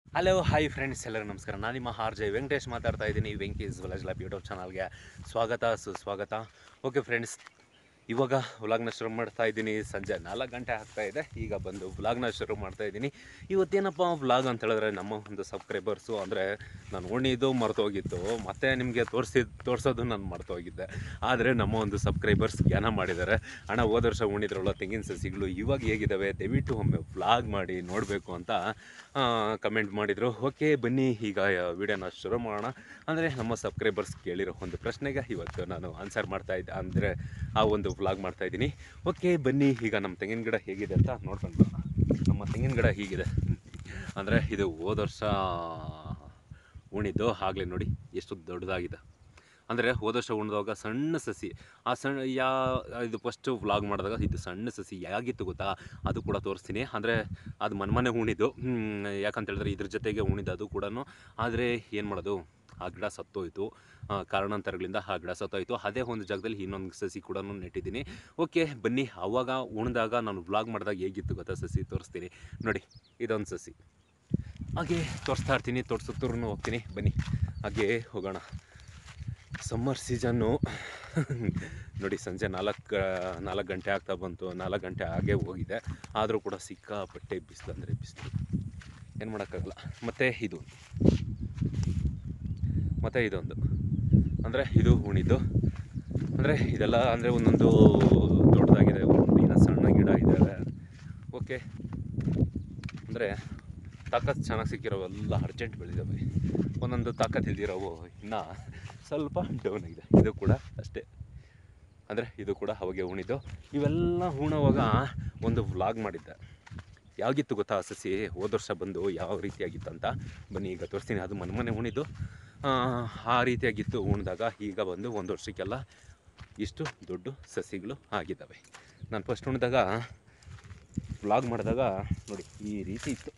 hello hi friends ಎಲ್ಲರಿಗೂ ನಮಸ್ಕಾರ ನಾನು ನಿಮ್ಮ ಆರ್ ಜೆ ವೆಂಕಟೇಶ್ ಮಾತಾಡ್ತಾ ಇದ್ದೀನಿ ವೆಂಕೀಸ್ ವಿಲೇಜ್ ಲ್ಯಾಬ್ ಯೂಟ್ಯೂಬ್ ಚಾನಲ್ಗೆ ಸ್ವಾಗತ ಸುಸ್ವಾಗತ ಓಕೆ ಫ್ರೆಂಡ್ಸ್ ಇವಾಗ ವ್ಲಾಗ್ನ ಶುರು ಮಾಡ್ತಾ ಇದ್ದೀನಿ ಸಂಜೆ ನಾಲ್ಕು ಗಂಟೆ ಆಗ್ತಾ ಇದೆ ಈಗ ಬಂದು ವ್ಲಾಗ್ನ ಶುರು ಮಾಡ್ತಾ ಇದ್ದೀನಿ ಇವತ್ತೇನಪ್ಪ ವ್ಲಾಗ್ ಅಂತ ಹೇಳಿದ್ರೆ ನಮ್ಮ ಒಂದು ಸಬ್ಸ್ಕ್ರೈಬರ್ಸು ಅಂದರೆ ನಾನು ಉಣಿದು ಮರ್ತೋಗಿತ್ತು ಮತ್ತೆ ನಿಮಗೆ ತೋರಿಸಿ ತೋರಿಸೋದು ನಾನು ಮರ್ತೋಗಿದ್ದೆ ಆದರೆ ನಮ್ಮ ಒಂದು ಸಬ್ಸ್ಕ್ರೈಬರ್ಸ್ ಜ್ಞಾನ ಮಾಡಿದ್ದಾರೆ ಹಣ ಹೋದ ವರ್ಷ ಉಣಿದ್ರಲ್ಲ ತೆಂಗಿನ ಸಸಿಗಳು ಇವಾಗ ಹೇಗಿದ್ದಾವೆ ದಯವಿಟ್ಟು ಒಮ್ಮೆ ವ್ಲಾಗ್ ಮಾಡಿ ನೋಡಬೇಕು ಅಂತ ಕಮೆಂಟ್ ಮಾಡಿದರು ಓಕೆ ಬನ್ನಿ ಈಗ ವಿಡಿಯೋನ ಶುರು ಮಾಡೋಣ ಅಂದರೆ ನಮ್ಮ ಸಬ್ಸ್ಕ್ರೈಬರ್ಸ್ ಕೇಳಿರೋ ಒಂದು ಪ್ರಶ್ನೆಗೆ ಇವತ್ತು ನಾನು ಆನ್ಸರ್ ಮಾಡ್ತಾ ಇದ್ದೆ ಅಂದರೆ ಆ ಒಂದು ವ್ಲಾಗ್ ಮಾಡ್ತಾ ಇದ್ದೀನಿ ಓಕೆ ಬನ್ನಿ ಈಗ ನಮ್ಮ ತೆಂಗಿನ ಗಿಡ ಹೇಗಿದೆ ಅಂತ ನೋಡ್ಕೊಂಡು ಬರೋಣ ನಮ್ಮ ತೆಂಗಿನ ಗಿಡ ಹೀಗಿದೆ ಅಂದರೆ ಇದು ಹೋದ ವರ್ಷ ಉಣಿದ್ದು ಆಗಲೇ ನೋಡಿ ಎಷ್ಟು ದೊಡ್ಡದಾಗಿದೆ ಅಂದರೆ ಹೋದ ವರ್ಷ ಉಣ್ದಾಗ ಸಣ್ಣ ಸಸಿ ಆ ಸಣ್ಣ ಯಾ ಇದು ಫಸ್ಟು ವ್ಲಾಗ್ ಮಾಡಿದಾಗ ಇದು ಸಣ್ಣ ಸಸಿ ಹೇಗಿತ್ತು ಗೊತ್ತಾ ಅದು ಕೂಡ ತೋರಿಸ್ತೀನಿ ಅಂದರೆ ಅದು ಮನ್ಮನೆ ಉಣಿದ್ದು ಹ್ಮ್, ಯಾಕಂತ ಹೇಳಿದ್ರೆ ಇದ್ರ ಜೊತೆಗೆ ಉಣಿದ್ದು ಅದು ಕೂಡ ಆದರೆ ಏನು ಮಾಡೋದು ಆ ಗಿಡ ಸತ್ತೋಯ್ತು ಆ, ಕಾರಣಾಂತರಗಳಿಂದ ಆ ಗಿಡ ಸತ್ತೋಯ್ತು ಅದೇ ಒಂದು ಜಾಗದಲ್ಲಿ ಇನ್ನೊಂದು ಸಸಿ ಕೂಡ ನೆಟ್ಟಿದ್ದೀನಿ ಓಕೆ ಬನ್ನಿ ಅವಾಗ ಉಣ್ದಾಗ ನಾನು ವ್ಲಾಗ್ ಮಾಡಿದಾಗ ಹೇಗಿತ್ತು ಗೊತ್ತಾ ಸಸಿ ತೋರಿಸ್ತೀನಿ ನೋಡಿ ಇದೊಂದು ಸಸಿ ಹಾಗೆ ತೋರಿಸ್ತಾ ಇರ್ತೀನಿ ತೋರಿಸುತ್ತೂ ಹೋಗ್ತೀನಿ ಬನ್ನಿ ಹಾಗೆ ಹೋಗೋಣ ಸಮ್ಮರ್ ಸೀಸನ್ನು ನೋಡಿ ಸಂಜೆ ನಾಲ್ಕು ನಾಲ್ಕು ಗಂಟೆ ಆಗ್ತಾ ಬಂತು ನಾಲ್ಕು ಗಂಟೆ ಹಾಗೆ ಹೋಗಿದೆ ಆದರೂ ಕೂಡ ಸಿಕ್ಕಾಪಟ್ಟೆ ಬಿಸಿಲು ಅಂದರೆ ಬಿಸಿಲು ಏನು ಮಾಡೋಕ್ಕಾಗಲ್ಲ ಮತ್ತು ಇದು ಮತ್ತು ಇದೊಂದು ಅಂದರೆ ಇದು ಉಣಿದ್ದು ಅಂದರೆ ಇದೆಲ್ಲ ಅಂದರೆ ಒಂದೊಂದು ದೊಡ್ಡದಾಗಿದೆ ಒಂದು ಇನ್ನು ಸಣ್ಣ ಗಿಡ ಇದ್ದಾವೆ ಓಕೆ ಅಂದರೆ ತಾಕತ್ತು ಚೆನ್ನಾಗಿ ಸಿಕ್ಕಿರೋವೆಲ್ಲ ಅರ್ಜೆಂಟ್ ಬೆಳೆದಿದ್ದಾವೆ ಒಂದೊಂದು ತಾಕತ್ತು ಇಲ್ದಿರೋವು ಇನ್ನು ಸ್ವಲ್ಪ ಡೌನ್ ಆಗಿದೆ ಇದು ಕೂಡ ಅಷ್ಟೇ ಅಂದರೆ ಇದು ಕೂಡ ಅವಾಗೆ ಉಣಿದ್ದು ಇವೆಲ್ಲ ಉಣೋವಾಗ ಒಂದು ವ್ಲಾಗ್ ಮಾಡಿದ್ದೆ ಯಾವಾಗಿತ್ತು ಗೊತ್ತಾ ಆ ಸಸಿ ಹೋದ ವರ್ಷ ಬಂದು ಯಾವ ರೀತಿಯಾಗಿತ್ತು ಅಂತ ಬನ್ನಿ ಈಗ ತೋರಿಸ್ತೀನಿ ಅದು ಮನೆ ಮನೆ ಉಣಿದು ಆ, ಆ ರೀತಿಯಾಗಿತ್ತು ಉಣ್ದಾಗ ಈಗ ಬಂದು ಒಂದು ವರ್ಷಕ್ಕೆಲ್ಲ ಇಷ್ಟು ದೊಡ್ಡ ಸಸಿಗಳು ಆಗಿದ್ದಾವೆ ನಾನು ಫಸ್ಟ್ ಉಣ್ದಾಗ ವ್ಲಾಗ್ ಮಾಡಿದಾಗ ನೋಡಿ ಈ ರೀತಿ ಇತ್ತು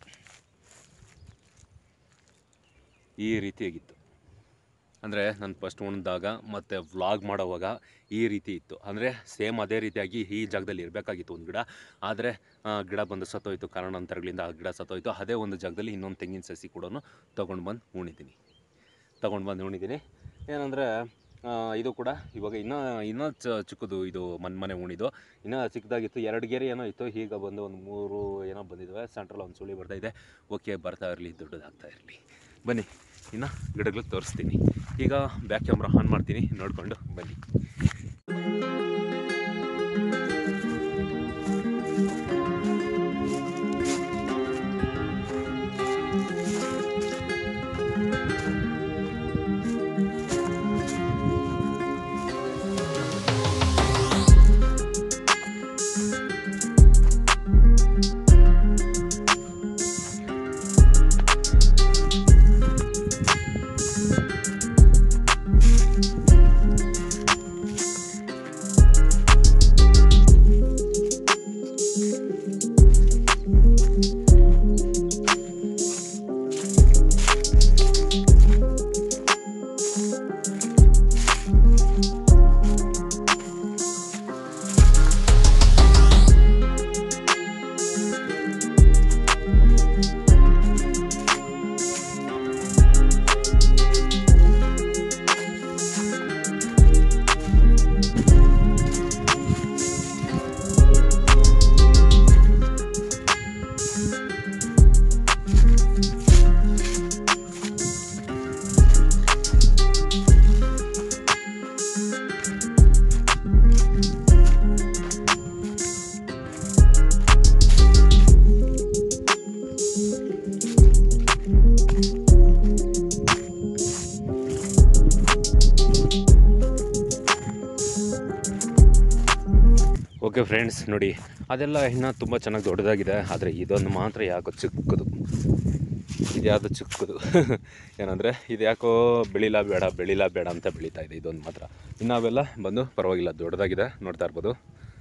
ಈ ರೀತಿಯಾಗಿತ್ತು ಅಂದರೆ ನಾನು ಫಸ್ಟ್ ಉಣ್ದಾಗ ಮತ್ತು ವ್ಲಾಗ್ ಮಾಡೋವಾಗ ಈ ರೀತಿ ಇತ್ತು ಅಂದರೆ ಸೇಮ್ ಅದೇ ರೀತಿಯಾಗಿ ಈ ಜಾಗದಲ್ಲಿ ಇರಬೇಕಾಗಿತ್ತು ಒಂದು ಗಿಡ ಆದರೆ ಆ, ಗಿಡ ಬಂದು ಸತ್ತೋಯ್ತು ಕಾರಣಾಂತರಗಳಿಂದ ಆ ಗಿಡ ಸತ್ತೋಯ್ತು ಅದೇ ಒಂದು ಜಾಗದಲ್ಲಿ ಇನ್ನೊಂದು ತೆಂಗಿನ ಸಸಿ ಕೂಡ ತೊಗೊಂಡು ಬಂದು ಉಣಿದ್ದೀನಿ ತೊಗೊಂಡು ಬಂದು ಉಣಿದ್ದೀನಿ ಏನಂದರೆ ಇದು ಕೂಡ ಇವಾಗ ಇನ್ನೂ ಇನ್ನೂ ಚ ಚಿಕ್ಕದು ಇದು ಮನ್ ಮನೆ ಉಣಿದು ಇನ್ನೂ ಚಿಕ್ಕದಾಗಿತ್ತು ಎರಡು ಗೆರೆ ಏನೋ ಇತ್ತು ಈಗ ಬಂದು ಒಂದು ಮೂರು ಏನೋ ಬಂದಿದ್ದಾವೆ ಸೆಂಟ್ರಲ್ ಒಂದು ಸುಳಿ ಬರ್ತಾ ಇದೆ ಓಕೆ ಬರ್ತಾ ಇರಲಿ ದೊಡ್ಡದಾಗ್ತಾ ಇರಲಿ ಬನ್ನಿ ಇನ್ನು ಗಿಡಗಳಿಗೆ ತೋರಿಸ್ತೀನಿ ಈಗ ಬ್ಯಾಕ್ ಕ್ಯಾಮ್ರಾ ಆನ್ ಮಾಡ್ತೀನಿ ನೋಡಿಕೊಂಡು ಬನ್ನಿ ಓಕೆ ಫ್ರೆಂಡ್ಸ್ ನೋಡಿ ಅದೆಲ್ಲ ಇನ್ನೂ ತುಂಬ ಚೆನ್ನಾಗಿ ದೊಡ್ಡದಾಗಿದೆ ಆದರೆ ಇದೊಂದು ಮಾತ್ರ ಯಾಕೋ ಚಿಕ್ಕದು ಇದು ಯಾವುದು ಚಿಕ್ಕದು ಏನಂದರೆ ಇದು ಯಾಕೋ ಬೆಳಿಲ ಬೇಡ ಬೆಳಿಲ ಬೇಡ ಅಂತ ಬೆಳೀತಾ ಇದೆ ಇದೊಂದು ಮಾತ್ರ ಇನ್ನು ಅವೆಲ್ಲ ಬಂದು ಪರವಾಗಿಲ್ಲ ದೊಡ್ಡದಾಗಿದೆ ನೋಡ್ತಾ ಇರ್ಬೋದು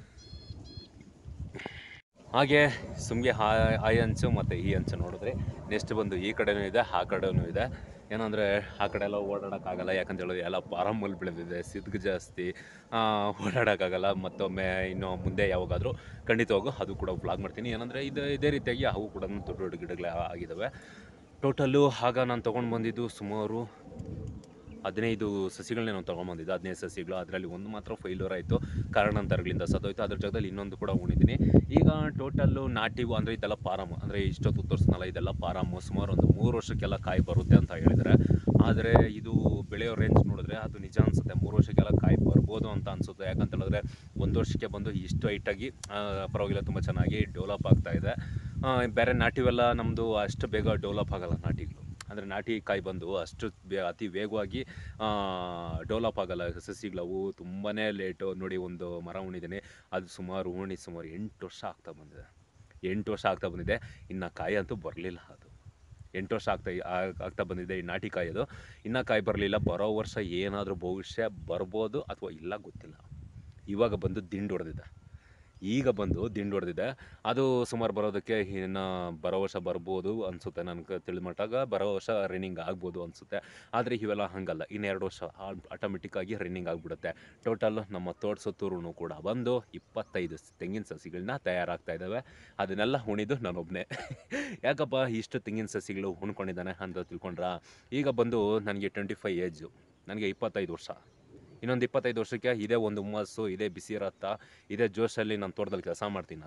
ಹಾಗೆ ಸುಮ್ಗೆ ಆ ಆ ಅಂಚು ಮತ್ತು ಈ ಅಂಚು ನೋಡಿದ್ರೆ ನೆಕ್ಸ್ಟ್ ಬಂದು ಈ ಕಡೆನೂ ಇದೆ ಆ ಕಡೆನೂ ಇದೆ ಏನಂದರೆ ಆ ಕಡೆ ಎಲ್ಲ ಓಡಾಡೋಕ್ಕಾಗಲ್ಲ ಯಾಕಂತ ಹೇಳಿದ್ರೆ ಎಲ್ಲ ಪಾರಮ್ಮಲ್ಲಿ ಬೆಳೆದಿದೆ ಸಿದ್ಗೆ ಜಾಸ್ತಿ ಆ, ಓಡಾಡೋಕ್ಕಾಗಲ್ಲ ಮತ್ತೊಮ್ಮೆ ಇನ್ನು ಮುಂದೆ ಯಾವಾಗಾದರೂ ಖಂಡಿತವಾಗೂ ಅದು ಕೂಡ ವ್ಲಾಗ್ ಮಾಡ್ತೀನಿ ಏನಂದರೆ ಇದು ಇದೇ ರೀತಿಯಾಗಿ ಅವು ಕೂಡ ದೊಡ್ಡ ದೊಡ್ಡ ಗಿಡಗಳೇ ಆಗಿದ್ದಾವೆ ಟೋಟಲ್ಲು ಆಗ ನಾನು ತೊಗೊಂಡು ಬಂದಿದ್ದು ಸುಮಾರು ಹದಿನೈದು ಸಸಿಗಳನ್ನೇ ನಾನು ತೊಗೊಂಬಂದಿದ್ದೆ ಹದಿನೈದು ಸಸಿಗಳು ಅದರಲ್ಲಿ ಒಂದು ಮಾತ್ರ ಫೈಲೂರ್ ಆಯಿತು ಕಾರಣಾಂತರಗಳಿಂದ ಸತ್ತೋಯ್ತು ಅದ್ರ ಜೊತೆಲಿ ಇನ್ನೊಂದು ಕೂಡ ಉಣಿದ್ದೀನಿ ಈಗ ಟೋಟಲ್ಲು ನಾಟಿ ಅಂದರೆ ಇದೆಲ್ಲ ಪಾರಮ್ ಅಂದರೆ ಇಷ್ಟೊತ್ತು ತೋರಿಸ್ನಲ್ಲ ಇದೆಲ್ಲ ಪಾರಮ್ಮು ಸುಮಾರು ಒಂದು ಮೂರು ವರ್ಷಕ್ಕೆಲ್ಲ ಕಾಯಿ ಬರುತ್ತೆ ಅಂತ ಹೇಳಿದ್ದಾರೆ ಆದರೆ ಇದು ಬೆಳೆಯೋ ರೇಂಜ್ ನೋಡಿದ್ರೆ ಅದು ನಿಜ ಅನಿಸುತ್ತೆ ಮೂರು ವರ್ಷಕ್ಕೆಲ್ಲ ಕಾಯಿ ಬರ್ಬೋದು ಅಂತ ಅನಿಸುತ್ತೆ ಯಾಕಂತ ಹೇಳಿದ್ರೆ ಒಂದು ವರ್ಷಕ್ಕೆ ಬಂದು ಇಷ್ಟು ಹೈಟಾಗಿ ಪರವಾಗಿಲ್ಲ ತುಂಬ ಚೆನ್ನಾಗಿ ಡೆವಲಪ್ ಆಗ್ತಾ ಇದೆ ಆ, ಬೇರೆ ನಾಟಿವೆಲ್ಲ ನಮ್ಮದು ಅಷ್ಟು ಬೇಗ ಡೆವಲಪ್ ಆಗಲ್ಲ ನಾಟಿಗಳು ಅಂದರೆ ನಾಟಿ ಕಾಯಿ ಬಂದು ಅಷ್ಟು ಬೇ ಅತಿ ವೇಗವಾಗಿ ಡೆವಲಪ್ ಆಗಲ್ಲ ಸಸಿಗಳವು ತುಂಬಾ ಲೇಟು ನೋಡಿ ಒಂದು ಮರ ಉಣಿದ್ದೀನಿ ಅದು ಸುಮಾರು ಉಣಿ ಸುಮಾರು ಎಂಟು ವರ್ಷ ಆಗ್ತಾ ಬಂದಿದೆ ಎಂಟು ವರ್ಷ ಆಗ್ತಾ ಬಂದಿದೆ ಇನ್ನು ಕಾಯಿ ಅಂತೂ ಬರಲಿಲ್ಲ ಅದು ಎಂಟು ವರ್ಷ ಆಗ್ತಾ ಆ- ಆಗ್ತಾ ಬಂದಿದೆ ಈ ನಾಟಿ ಕಾಯಿ ಅದು ಇನ್ನೂ ಕಾಯಿ ಬರಲಿಲ್ಲ ಬರೋ ವರ್ಷ ಏನಾದರೂ ಭವಿಷ್ಯ ಬರ್ಬೋದು ಅಥವಾ ಇಲ್ಲ ಗೊತ್ತಿಲ್ಲ ಇವಾಗ ಬಂದು ದಿಂಡು ಹೊಡೆದಿದೆ ಈಗ ಬಂದು ದಿಂಡು ಹೊಡೆದಿದೆ ಅದು ಸುಮಾರು ಬರೋದಕ್ಕೆ ಇನ್ನು ಬರೋ ವರ್ಷ ಬರ್ಬೋದು ಅನಿಸುತ್ತೆ ನನಗೆ ತಿಳಿದ ಮಟ್ಟಾಗ ಬರೋ ವರ್ಷ ರನ್ನಿಂಗ್ ಆಗ್ಬೋದು ಅನಿಸುತ್ತೆ ಆದರೆ ಇವೆಲ್ಲ ಹಾಗಲ್ಲ ಇನ್ನೆರಡು ವರ್ಷ ಆಟೋಮೆಟಿಕ್ಕಾಗಿ ರನ್ನಿಂಗ್ ಆಗಿಬಿಡುತ್ತೆ ಟೋಟಲ್ ನಮ್ಮ ತೋಟ ಸುತ್ತೂರು ಕೂಡ ಬಂದು ಇಪ್ಪತ್ತೈದು ತೆಂಗಿನ ಸಸಿಗಳನ್ನ ತಯಾರಾಗ್ತಾ ಇದ್ದಾವೆ ಅದನ್ನೆಲ್ಲ ಉಣಿದು ನಾನೊಬ್ಬನೇ ಯಾಕಪ್ಪ ಇಷ್ಟು ತೆಂಗಿನ ಸಸಿಗಳು ಉಣ್ಕೊಂಡಿದ್ದಾನೆ ಅಂತ ತಿಳ್ಕೊಂಡ್ರ ಈಗ ಬಂದು ನನಗೆ ಟ್ವೆಂಟಿ ಫೈವ್ ಏಜು ನನಗೆ ಇಪ್ಪತ್ತೈದು ವರ್ಷ ಇನ್ನೊಂದು ಇಪ್ಪತ್ತೈದು ವರ್ಷಕ್ಕೆ ಇದೇ ಒಂದು ಹುಮ್ಮಸ್ಸು ಇದೇ ಬಿಸಿ ರಕ್ತ ಇದೇ ಜೋಶಲ್ಲಿ ನಾನು ತೋಟದಲ್ಲಿ ಕೆಲಸ ಮಾಡ್ತೀನ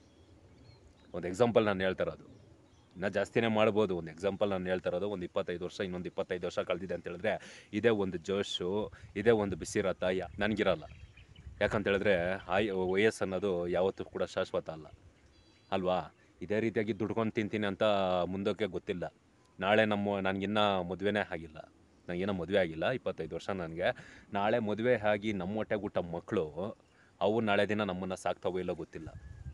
ಒಂದು ಎಕ್ಸಾಂಪಲ್ ನಾನು ಹೇಳ್ತಾ ಇರೋದು ಇನ್ನೂ ಜಾಸ್ತಿನೇ ಮಾಡ್ಬೋದು ಒಂದು ಎಕ್ಸಾಂಪಲ್ ನಾನು ಹೇಳ್ತಾ ಇರೋದು ಒಂದು ಇಪ್ಪತ್ತೈದು ವರ್ಷ ಇನ್ನೊಂದು ಇಪ್ಪತ್ತೈದು ವರ್ಷ ಕಳೆದಿದೆ ಅಂತ ಹೇಳಿದ್ರೆ ಇದೇ ಒಂದು ಜೋಶು ಇದೇ ಒಂದು ಬಿಸಿ ರಥ ಯಾ ನನಗಿರಲ್ಲ ಯಾಕಂತ ಹೇಳಿದ್ರೆ ಆಯ್ ವಯಸ್ಸು ಅನ್ನೋದು ಯಾವತ್ತೂ ಕೂಡ ಶಾಶ್ವತ ಅಲ್ಲ ಅಲ್ವಾ ಇದೇ ರೀತಿಯಾಗಿ ದುಡ್ಕೊಂಡು ತಿಂತೀನಿ ಅಂತ ಮುಂದಕ್ಕೆ ಗೊತ್ತಿಲ್ಲ ನಾಳೆ ನಮ್ಮ ನನಗಿನ್ನೂ ಮದುವೆನೇ ಆಗಿಲ್ಲ ನನಗೇನೋ ಮದುವೆ ಆಗಿಲ್ಲ ಇಪ್ಪತ್ತೈದು ವರ್ಷ ನನಗೆ ನಾಳೆ ಮದುವೆ ಆಗಿ ನಮ್ಮ ಹೊಟ್ಟೆಗೆ ಹುಟ್ಟ ಮಕ್ಕಳು ಅವು ನಾಳೆ ದಿನ ನಮ್ಮನ್ನು ಸಾಕ್ತಾವೋ ಇಲ್ಲೋ ಗೊತ್ತಿಲ್ಲ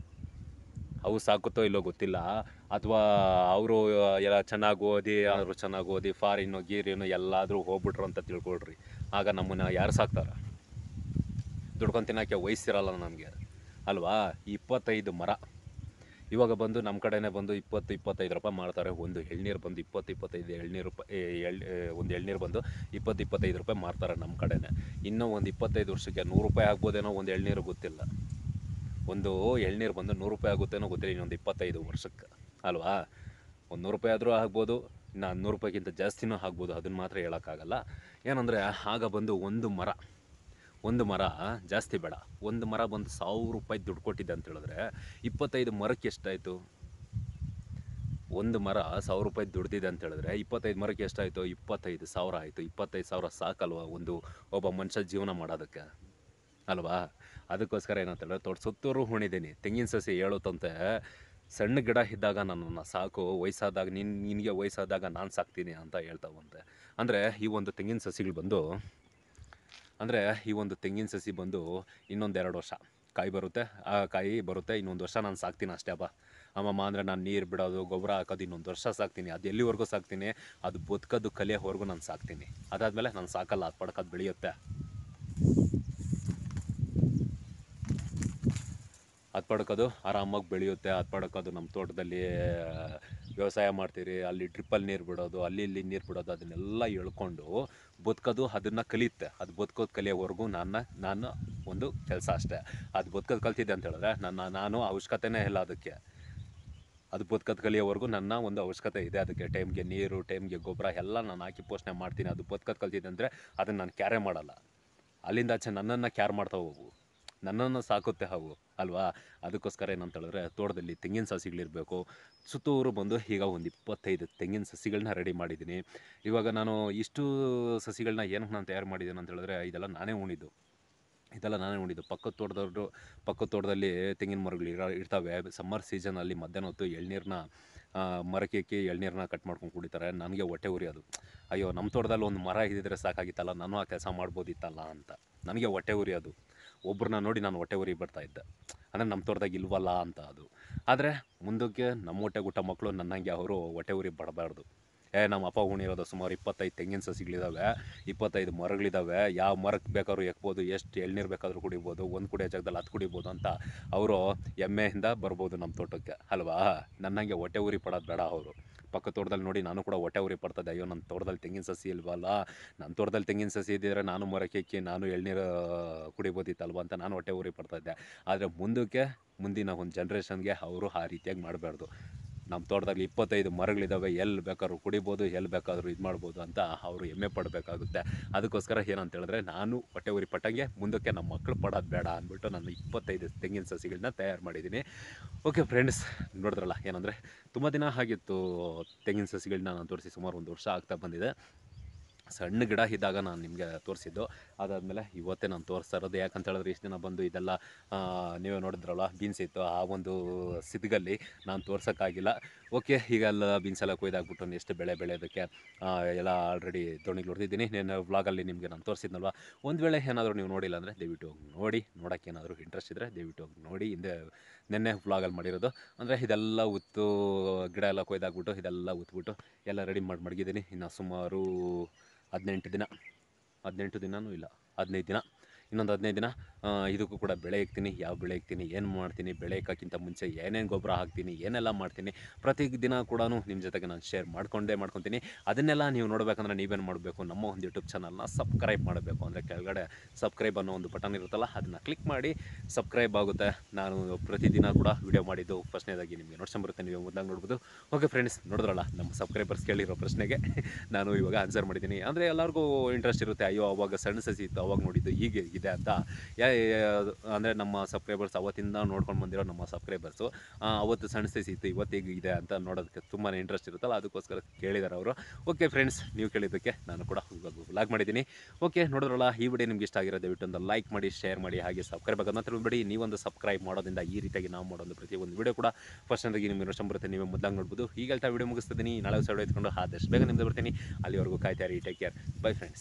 ಅವು ಸಾಕುತ್ತೋ ಇಲ್ಲೋ ಗೊತ್ತಿಲ್ಲ ಅಥವಾ ಅವರು ಎಲ್ಲ ಚೆನ್ನಾಗಿ ಓದಿ ಅವರು ಚೆನ್ನಾಗಿ ಓದಿ ಫಾರಿನ್ನು ಗೀರಿನು ಎಲ್ಲಾದರೂ ಹೋಗ್ಬಿಟ್ರು ಅಂತ ತಿಳ್ಕೊಳ್ರಿ ಆಗ ನಮ್ಮನ್ನು ಯಾರು ಸಾಕ್ತಾರ ದುಡ್ಕೊಂಡು ತಿನ್ನೋಕ್ಕೆ ವಯಸ್ಸಿರಲ್ಲ ನನಗೆ ಅಲ್ವಾ ಇಪ್ಪತ್ತೈದು ಮರ ಇವಾಗ ಬಂದು ನಮ್ಮ ಕಡೆನೇ ಬಂದು ಇಪ್ಪತ್ತು ಇಪ್ಪತ್ತೈದು ರೂಪಾಯಿ ಮಾಡ್ತಾರೆ ಒಂದು ಎಳ್ನೀರು ಬಂದು ಇಪ್ಪತ್ತು ಇಪ್ಪತ್ತೈದು ಎಳ್ನೀರು ರೂಪಾಯಿ ಎಳ್ ಒಂದು ಎಳ್ನೀರು ಬಂದು ಇಪ್ಪತ್ತು ಇಪ್ಪತ್ತೈದು ರೂಪಾಯಿ ಮಾರ್ತಾರೆ ನಮ್ಮ ಕಡೆನೇ ಇನ್ನೂ ಒಂದು ಇಪ್ಪತ್ತೈದು ವರ್ಷಕ್ಕೆ ನೂರು ರೂಪಾಯಿ ಆಗ್ಬೋದೇನೋ ಒಂದು ಎಳ್ನೀರು ಗೊತ್ತಿಲ್ಲ ಒಂದು ಎಳ್ನೀರು ಬಂದು ನೂರು ರೂಪಾಯಿ ಆಗುತ್ತೇನೋ ಗೊತ್ತಿಲ್ಲ ಇನ್ನೊಂದು ಇಪ್ಪತ್ತೈದು ವರ್ಷಕ್ಕೆ ಅಲ್ವಾ ಒಂದು ನೂರು ರೂಪಾಯಿ ಆದರೂ ಆಗ್ಬೋದು ಇನ್ನು ನೂರು ರೂಪಾಯಿಗಿಂತ ಜಾಸ್ತಿನೂ ಆಗ್ಬೋದು ಅದನ್ನು ಮಾತ್ರ ಹೇಳೋಕ್ಕಾಗಲ್ಲ ಏನಂದರೆ ಆಗ ಬಂದು ಒಂದು ಮರ ಒಂದು ಮರ ಜಾಸ್ತಿ ಬೇಡ ಒಂದು ಮರ ಬಂದು ಸಾವಿರ ರೂಪಾಯಿ ದುಡ್ಡು ಕೊಟ್ಟಿದ್ದೆ ಅಂತ ಹೇಳಿದ್ರೆ ಇಪ್ಪತ್ತೈದು ಮರಕ್ಕೆ ಎಷ್ಟಾಯಿತು ಒಂದು ಮರ ಸಾವಿರ ರೂಪಾಯಿ ದುಡ್ದಿದೆ ಅಂತ ಹೇಳಿದ್ರೆ ಇಪ್ಪತ್ತೈದು ಮರಕ್ಕೆ ಎಷ್ಟಾಯಿತು ಇಪ್ಪತ್ತೈದು ಸಾವಿರ ಆಯಿತು ಇಪ್ಪತ್ತೈದು ಸಾವಿರ ಸಾಕಲ್ವಾ ಒಂದು ಒಬ್ಬ ಮನುಷ್ಯ ಜೀವನ ಮಾಡೋದಕ್ಕೆ ಅಲ್ವಾ ಅದಕ್ಕೋಸ್ಕರ ಏನಂತ ಹೇಳಿದ್ರೆ ತೋಟ ಸುತ್ತೂರು ಹುಣಿದ್ದೀನಿ ತೆಂಗಿನ ಸಸಿ ಹೇಳುತ್ತಂತೆ ಸಣ್ಣ ಗಿಡ ಇದ್ದಾಗ ನನ್ನನ್ನು ಸಾಕು ವಯಸ್ಸಾದಾಗ ನಿನ್ ನಿನಗೆ ವಯಸ್ಸಾದಾಗ ನಾನು ಸಾಕ್ತೀನಿ ಅಂತ ಹೇಳ್ತಾವಂತೆ ಅಂದರೆ ಈ ಒಂದು ತೆಂಗಿನ ಸಸಿಗಳು ಬಂದು ಅಂದರೆ ಈ ಒಂದು ತೆಂಗಿನ ಸಸಿ ಬಂದು ಇನ್ನೊಂದು ಎರಡು ವರ್ಷ ಕಾಯಿ ಬರುತ್ತೆ ಆ ಕಾಯಿ ಬರುತ್ತೆ ಇನ್ನೊಂದು ವರ್ಷ ನಾನು ಸಾಕ್ತೀನಿ ಅಷ್ಟೇ ಅಪ್ಪ ಅಮ್ಮಮ್ಮ ಅಂದರೆ ನಾನು ನೀರು ಬಿಡೋದು ಗೊಬ್ಬರ ಹಾಕೋದು ಇನ್ನೊಂದು ವರ್ಷ ಸಾಕ್ತೀನಿ ಅದು ಎಲ್ಲಿವರೆಗೂ ಸಾಕ್ತೀನಿ ಅದು ಬದುಕೋದು ಕಲಿಯೋವರೆಗೂ ನಾನು ಸಾಕ್ತೀನಿ ಅದಾದಮೇಲೆ ನಾನು ಸಾಕಲ್ಲ ಅದು ಪಡ್ಕೋದು ಬೆಳೆಯುತ್ತೆ ಅದು ಪಡ್ಕೋದು ಆರಾಮಾಗಿ ಬೆಳೆಯುತ್ತೆ ಅದು ಪಡ್ಕೋದು ನಮ್ಮ ತೋಟದಲ್ಲಿ ವ್ಯವಸಾಯ ಮಾಡ್ತೀರಿ ಅಲ್ಲಿ ಡ್ರಿಪ್ಪಲ್ಲಿ ನೀರು ಬಿಡೋದು ಅಲ್ಲಿ ಇಲ್ಲಿ ನೀರು ಬಿಡೋದು ಅದನ್ನೆಲ್ಲ ಎಳ್ಕೊಂಡು ಬದುಕೋದು ಅದನ್ನು ಕಲಿಯುತ್ತೆ ಅದು ಬದುಕೋದು ಕಲಿಯೋವರೆಗೂ ನನ್ನ ನಾನು ಒಂದು ಕೆಲಸ ಅಷ್ಟೇ ಅದು ಬದುಕೋದು ಕಲ್ತಿದ್ದೆ ಅಂತ ಹೇಳಿದ್ರೆ ನನ್ನ ನಾನು ಅವಶ್ಯಕತೆನೇ ಇಲ್ಲ ಅದಕ್ಕೆ ಅದು ಬದುಕೋದು ಕಲಿಯೋವರೆಗೂ ನನ್ನ ಒಂದು ಅವಶ್ಯಕತೆ ಇದೆ ಅದಕ್ಕೆ ಟೈಮ್ಗೆ ನೀರು ಟೈಮ್ಗೆ ಗೊಬ್ಬರ ಎಲ್ಲ ನಾನು ಹಾಕಿ ಪೋಷಣೆ ಮಾಡ್ತೀನಿ ಅದು ಬದುಕೋದು ಕಲ್ತಿದ್ದೆ ಅಂದರೆ ಅದನ್ನು ನಾನು ಕ್ಯಾರೆ ಮಾಡಲ್ಲ ಅಲ್ಲಿಂದ ಆಚೆ ನನ್ನನ್ನು ಕ್ಯಾರ್ ಮಾಡ್ತಾ ಹೋಗು ನನ್ನನ್ನು ಸಾಕುತ್ತೆ ಅವು ಅಲ್ವಾ ಅದಕ್ಕೋಸ್ಕರ ಏನಂತ ಹೇಳಿದ್ರೆ ತೋಟದಲ್ಲಿ ತೆಂಗಿನ ಸಸಿಗಳಿರಬೇಕು ಸುತ್ತೂರು ಬಂದು ಈಗ ಒಂದು ಇಪ್ಪತ್ತೈದು ತೆಂಗಿನ ಸಸಿಗಳನ್ನ ರೆಡಿ ಮಾಡಿದ್ದೀನಿ ಇವಾಗ ನಾನು ಇಷ್ಟು ಸಸಿಗಳನ್ನ ಏನಕ್ಕೆ ನಾನು ತಯಾರು ಮಾಡಿದ್ದೀನಿ ಅಂತ ಹೇಳಿದ್ರೆ ಇದೆಲ್ಲ ನಾನೇ ಉಣಿದ್ದು ಇದೆಲ್ಲ ನಾನೇ ಉಣಿದ್ದು ಪಕ್ಕದ ತೋಟದವ್ರು ಪಕ್ಕದ ತೋಟದಲ್ಲಿ ತೆಂಗಿನ ಮರಗಳು ಇರ ಇರ್ತವೆ ಸಮ್ಮರ್ ಸೀಸನಲ್ಲಿ ಮಧ್ಯಾಹ್ನ ಹೊತ್ತು ಎಳ್ನೀರನ್ನ ಮರಕ್ಕೆ ಎಕ್ಕಿ ಎಳ್ನೀರನ್ನ ಕಟ್ ಮಾಡ್ಕೊಂಡು ಕುಡಿತಾರೆ ನನಗೆ ಹೊಟ್ಟೆ ಉರಿ ಅದು ಅಯ್ಯೋ ನಮ್ಮ ತೋಟದಲ್ಲಿ ಒಂದು ಮರ ಇದ್ದಿದ್ರೆ ಸಾಕಾಗಿತ್ತಲ್ಲ ನಾನು ಆ ಕೆಲಸ ಮಾಡ್ಬೋದಿತ್ತಲ್ಲ ಅಂತ ನನಗೆ ಹೊಟ್ಟೆ ಉರಿ ಅದು ಒಬ್ರನ್ನ ನೋಡಿ ನಾನು ಹೊಟ್ಟೆ ಉರಿ ಬರ್ತಾ ಇದ್ದೆ ಅಂದರೆ ನಮ್ಮ ತೋಟದಾಗ ಇಲ್ವಲ್ಲ ಅಂತ ಅದು ಆದರೆ ಮುಂದಕ್ಕೆ ನಮ್ಮ ಹೊಟ್ಟೆ ಗುಟ್ಟ ಮಕ್ಕಳು ನನ್ನಂಗೆ ಅವರು ಹೊಟ್ಟೆ ಉರಿ ಬಡಬಾರ್ದು ಏ ನಮ್ಮ ಅಪ್ಪ ಉಣಿರೋದು ಸುಮಾರು ಇಪ್ಪತ್ತೈದು ತೆಂಗಿನ ಸಸಿಗಳಿದ್ದಾವೆ ಇಪ್ಪತ್ತೈದು ಮರಗಳಿದ್ದಾವೆ ಯಾವ ಮರಕ್ಕೆ ಬೇಕಾದ್ರೂ ಎಕ್ಬೋದು ಎಷ್ಟು ಎಳ್ನೀರು ಬೇಕಾದ್ರೂ ಕುಡಿಬೋದು ಒಂದು ಕುಡಿಯೋ ಜಾಗದಲ್ಲಿ ಹತ್ತು ಕುಡಿಬೋದು ಅಂತ ಅವರು ಎಮ್ಮೆಯಿಂದ ಬರ್ಬೋದು ನಮ್ಮ ತೋಟಕ್ಕೆ ಅಲ್ವಾ ನನ್ನಂಗೆ ಹೊಟ್ಟೆ ಉರಿ ಪಡೋದು ಬೇಡ ಅವರು ಪಕ್ಕ ತೋಟದಲ್ಲಿ ನೋಡಿ ನಾನು ಕೂಡ ಹೊಟ್ಟೆ ಉರಿ ಪಡ್ತದೆ ಅಯ್ಯೋ ನನ್ನ ತೋಟದಲ್ಲಿ ತೆಂಗಿನ ಸಸಿ ಇಲ್ವಲ್ಲ ನನ್ನ ತೋಟದಲ್ಲಿ ತೆಂಗಿನ ಸಸಿ ಇದ್ದಿದ್ರೆ ನಾನು ಮರಕ್ಕೆ ಎಕ್ಕಿ ನಾನು ಎಳ್ನೀರು ಕುಡಿಬೋದಿತ್ತಲ್ವ ಅಂತ ನಾನು ಹೊಟ್ಟೆ ಉರಿ ಪಡ್ತಾ ಇದ್ದೆ ಆದರೆ ಮುಂದಕ್ಕೆ ಮುಂದಿನ ಒಂದು ಜನ್ರೇಷನ್ಗೆ ಅವರು ಆ ರೀತಿಯಾಗಿ ಮಾಡಬಾರ್ದು ನಮ್ಮ ತೋಟದಲ್ಲಿ ಇಪ್ಪತ್ತೈದು ಮರಗಳಿದ್ದಾವೆ ಎಲ್ಲಿ ಬೇಕಾದ್ರೂ ಕುಡಿಬೋದು ಎಲ್ಲಿ ಬೇಕಾದರೂ ಇದು ಮಾಡ್ಬೋದು ಅಂತ ಅವರು ಹೆಮ್ಮೆ ಪಡಬೇಕಾಗುತ್ತೆ ಅದಕ್ಕೋಸ್ಕರ ಏನಂತ ಹೇಳಿದ್ರೆ ನಾನು ಹೊಟ್ಟೆ ಉರಿ ಪಟ್ಟಂಗೆ ಮುಂದಕ್ಕೆ ನಮ್ಮ ಮಕ್ಕಳು ಪಡೋದು ಬೇಡ ಅಂದ್ಬಿಟ್ಟು ನಾನು ಇಪ್ಪತ್ತೈದು ತೆಂಗಿನ ಸಸಿಗಳನ್ನ ತಯಾರು ಮಾಡಿದ್ದೀನಿ ಓಕೆ ಫ್ರೆಂಡ್ಸ್ ನೋಡಿದ್ರಲ್ಲ ಏನಂದರೆ ತುಂಬ ದಿನ ಆಗಿತ್ತು ತೆಂಗಿನ ಸಸಿಗಳನ್ನ ನಾನು ತೋರಿಸಿ ಸುಮಾರು ಒಂದು ವರ್ಷ ಆಗ್ತಾ ಬಂದಿದೆ ಸಣ್ಣ ಗಿಡ ಇದ್ದಾಗ ನಾನು ನಿಮಗೆ ತೋರಿಸಿದ್ದು ಅದಾದಮೇಲೆ ಇವತ್ತೇ ನಾನು ತೋರಿಸ್ತಾ ಇರೋದು ಯಾಕಂತ ಹೇಳಿದ್ರೆ ಇಷ್ಟು ದಿನ ಬಂದು ಇದೆಲ್ಲ ಆ, ನೀವೇ ನೋಡಿದ್ರಲ್ಲ ಬೀನ್ಸ್ ಇತ್ತು ಆ ಒಂದು ಸಿದ್ಗಲ್ಲಿ ನಾನು ತೋರ್ಸೋಕ್ಕಾಗಿಲ್ಲ ಓಕೆ ಈಗೆಲ್ಲ ಬೀನ್ಸ್ ಎಲ್ಲ ಕೊಯ್ದಾಕ್ಬಿಟ್ಟು ಎಷ್ಟು ಬೆಳೆ ಬೆಳೆಯೋದಕ್ಕೆ ಆ, ಎಲ್ಲ ಆಲ್ರೆಡಿ ದೋಣಿಗೆ ಹೊಡೆದಿದ್ದೀನಿ నేను ವ್ಲಾಗಲ್ಲಿ ನಿಮಗೆ ನಾನು ತೋರಿಸಿದ್ನಲ್ವ ಒಂದು ವೇಳೆ ಏನಾದರೂ ನೀವು ನೋಡಿಲ್ಲ ಅಂದರೆ ದಯವಿಟ್ಟು ಹೋಗಿ ನೋಡಿ ನೋಡೋಕ್ಕೆ ಏನಾದರೂ ಇಂಟ್ರೆಸ್ಟ್ ಇದ್ದರೆ ದಯವಿಟ್ಟು ಹೋಗಿ ನೋಡಿ ಹಿಂದೆ ನಿನ್ನೆ ವ್ಲಾಗಲ್ಲಿ ಮಾಡಿರೋದು ಅಂದರೆ ಇದೆಲ್ಲ ಉತ್ತು ಗಿಡ ಎಲ್ಲ ಕೊಯ್ದಾಕ್ಬಿಟ್ಟು ಇದೆಲ್ಲ ಉತ್ಬಿಟ್ಟು ಎಲ್ಲ ರೆಡಿ ಮಾಡಿ ಮಡಗಿದ್ದೀನಿ ಇನ್ನು ಸುಮಾರು ಹದಿನೆಂಟು ದಿನ ಹದಿನೆಂಟು ದಿನವೂ ಇಲ್ಲ ಹದಿನೈದು ದಿನ ಇನ್ನೊಂದು ಹದಿನೈದು ದಿನ ಆ, ಇದಕ್ಕೂ ಕೂಡ ಬೆಳೆ ಇಕ್ತೀನಿ ಯಾವ ಬೆಳೆ ಇಕ್ತೀನಿ ಏನು ಮಾಡ್ತೀನಿ ಬೆಳೆ ಇಕ್ಕೋಕ್ಕಿಂತ ಮುಂಚೆ ಏನೇನು ಗೊಬ್ಬರ ಹಾಕ್ತೀನಿ ಏನೆಲ್ಲ ಮಾಡ್ತೀನಿ ಪ್ರತಿ ದಿನ ಕೂಡ ನಿಮ್ಮ ಜೊತೆಗೆ ನಾನು ಶೇರ್ ಮಾಡ್ಕೊಂಡೇ ಮಾಡ್ಕೊತೀನಿ ಅದನ್ನೆಲ್ಲ ನೀವು ನೋಡಬೇಕಂದ್ರೆ ನೀವೇನು ಮಾಡಬೇಕು ನಮ್ಮ ಒಂದು ಯೂಟ್ಯೂಬ್ ಚಾನಲ್ನ ಸಬ್ಸ್ಕ್ರೈಬ್ ಮಾಡಬೇಕು ಅಂದರೆ ಕೆಳಗಡೆ ಸಬ್ಸ್ಕ್ರೈಬ್ ಅನ್ನೋ ಒಂದು ಬಟನ್ ಇರುತ್ತಲ್ಲ ಅದನ್ನು ಕ್ಲಿಕ್ ಮಾಡಿ ಸಬ್ಸ್ಕ್ರೈಬ್ ಆಗುತ್ತೆ ನಾನು ಪ್ರತಿದಿನ ಕೂಡ ವಿಡಿಯೋ ಮಾಡಿದ್ದು ಫಸ್ಟ್ನೇದಾಗಿ ನಿಮಗೆ ನೋಡ್ಸ್ಕೊಂಬರುತ್ತೆ ನೀವು ಮುಂದಾಗ ನೋಡ್ಬೋದು ಓಕೆ ಫ್ರೆಂಡ್ಸ್ ನೋಡಿದ್ರಲ್ಲ ನಮ್ಮ ಸಬ್ಸ್ಕ್ರೈಬರ್ಸ್ ಕೇಳಿರೋ ಪ್ರಶ್ನೆಗೆ ನಾನು ಇವಾಗ ಆನ್ಸರ್ ಮಾಡಿದ್ದೀನಿ ಅಂದರೆ ಎಲ್ಲರಿಗೂ ಇಂಟ್ರೆಸ್ಟ್ ಇರುತ್ತೆ ಅಯ್ಯೋ ಅವಾಗ ಸಣ್ಣ ಸಸಿ ಇತ್ತು ಅವಾಗ ನೋಡಿದ್ದು ಹೀಗೆ ಇದೆ ಅಂತ ಯಾ ಅಂದರೆ ನಮ್ಮ ಸಬ್ಸ್ಕ್ರೈಬರ್ಸ್ ಅವತ್ತಿಂದ ನೋಡ್ಕೊಂಡು ಬಂದಿರೋ ನಮ್ಮ ಸಬ್ಸ್ಕ್ರೈಬರ್ಸು ಅವತ್ತು ಸಣ್ಣ ಸಸಿ ಇತ್ತು ಇವತ್ತು ಈಗ ಇದೆ ಅಂತ ನೋಡೋದಕ್ಕೆ ತುಂಬಾ ಇಂಟ್ರೆಸ್ಟ್ ಇರುತ್ತಲ್ಲ ಅದಕ್ಕೋಸ್ಕರ ಕೇಳಿದ್ದಾರೆ ಅವರು ಓಕೆ ಫ್ರೆಂಡ್ಸ್ ನೀವು ಕೇಳಿದ್ದಕ್ಕೆ ನಾನು ಕೂಡ ವ್ಲಾಗ್ ಮಾಡಿದ್ದೀನಿ ಓಕೆ ನೋಡಿದ್ರಲ್ಲ ಈ ವಿಡಿಯೋ ನಿಮ್ಗೆ ಇಷ್ಟ ಆಗಿರೋ ದಯವಿಟ್ಟು ಒಂದು ಲೈಕ್ ಮಾಡಿ ಶೇರ್ ಮಾಡಿ ಹಾಗೆ ಸಬ್ಸ್ಕ್ರೈಬ್ ಆಗೋದು ಮಾತ್ರ ಬಿಡಿ ನೀವೊಂದು ಸಬ್ಸ್ಕ್ರೈಬ್ ಮಾಡೋದ್ರಿಂದ ಈ ರೀತಿಯಾಗಿ ನಾವು ಮಾಡೋದು ಪ್ರತಿಯೊಂದು ವಿಡಿಯೋ ಕೂಡ ಫಸ್ಟ್ ನಿಮಗೆ ನಿಮಗೆ ಬರುತ್ತೆ ನೀವೇ ಮೊದಲಾಗಿ ನೋಡ್ಬೋದು ಈಗ ಹೇಳ್ತಾ ವಿಡಿಯೋ ಮುಗಿಸ್ತಿದ್ದೀನಿ ನಾಳೆ ಹೊಸ ವಿಡಿಯೋ ಎತ್ಕೊಂಡು ಆದಷ್ಟು ಬೇಗ ನಿಮ್ದು ಬರ್ತೀನಿ ಅಲ್ಲಿವರೆಗೂ ಕಾಯ್ತಾರೆ ಟೇಕ್ ಕೇರ್ ಬೈ ಫ್ರೆಂಡ್ಸ್